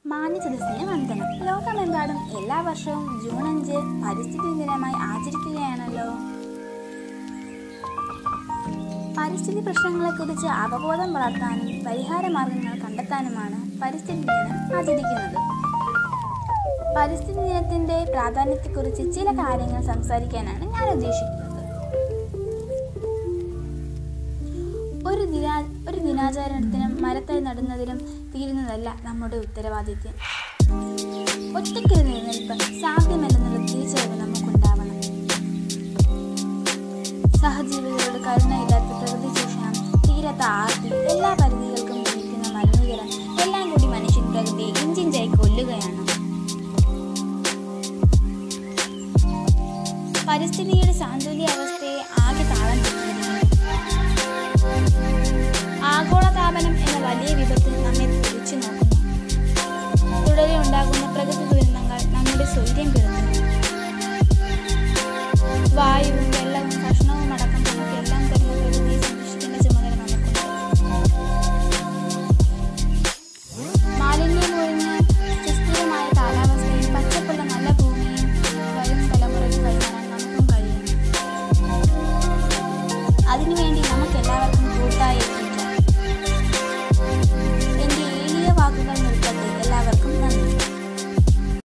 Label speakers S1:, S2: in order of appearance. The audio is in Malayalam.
S1: മാന്യ സദസ്സിന് വന്ദനം ലോകമെമ്പാടും എല്ലാ വർഷവും ജൂൺ അഞ്ച് പരിസ്ഥിതി ദിനമായി ആചരിക്കുകയാണല്ലോ പരിസ്ഥിതി പ്രശ്നങ്ങളെക്കുറിച്ച് അവബോധം വളർത്താനും പരിഹാര മാർഗങ്ങൾ കണ്ടെത്താനുമാണ് പരിസ്ഥിതി ദിനം ആചരിക്കുന്നത് പരിസ്ഥിതി ദിനത്തിന്റെ പ്രാധാന്യത്തെക്കുറിച്ച് ചില കാര്യങ്ങൾ സംസാരിക്കാനാണ് ഞാൻ ഉദ്ദേശിക്കുന്നത് ഒരു ദിനാ ഒരു ദിനാചരണത്തിനും മരത്തൈ നടുന്നതിലും തീരുന്നതല്ല നമ്മുടെ ഉത്തരവാദിത്യം ഒറ്റയ്ക്കൊരു നിലനിൽപ്പ് സാധ്യമല്ലെന്നുള്ള തിരിച്ചറിവ് നമുക്കുണ്ടാവണം സഹജീവികളോട് കരുണയില്ലാത്ത പ്രകൃതി ചൂഷണം തീരാത്ത ആർത്തി എല്ലാ പരിധികൾക്കും ലഭിക്കുന്ന മലിനീകരണം എല്ലാം കൂടി മനുഷ്യൻ പ്രകൃതിയെ ഇഞ്ചിഞ്ചായി കൊല്ലുകയാണ് പരിസ്ഥിതിയുടെ സാന്തുല്യാവസ്ഥയെ ആകെ താളം തെറ്റിയിരിക്കുന്നു ആഗോളതാപനം എന്ന വലിയ വിപത്ത് നമ്മെ തുറിച്ചു നോക്കുന്നു തുടരെ ഉണ്ടാകുന്ന പ്രകൃതി ദുരന്തങ്ങൾ നമ്മുടെ സ്വൈര്യം കെടുത്തുന്നു വായുവും വെള്ളവും ഭക്ഷണവും അടക്കം നമുക്ക് എല്ലാം തരുന്ന പ്രകൃതിയെ സംരക്ഷിക്കേണ്ട ചുമതല നമുക്കുണ്ട് മാലിന്യം ഒഴിഞ്ഞ് സുസ്ഥിരമായ കാലാവസ്ഥയും പച്ചപ്പുള്ള നല്ല ഭൂമിയും വരും തലമുറയ്ക്ക് കൈമാറാൻ നമുക്കും കഴിയും അതിനുവേണ്ടി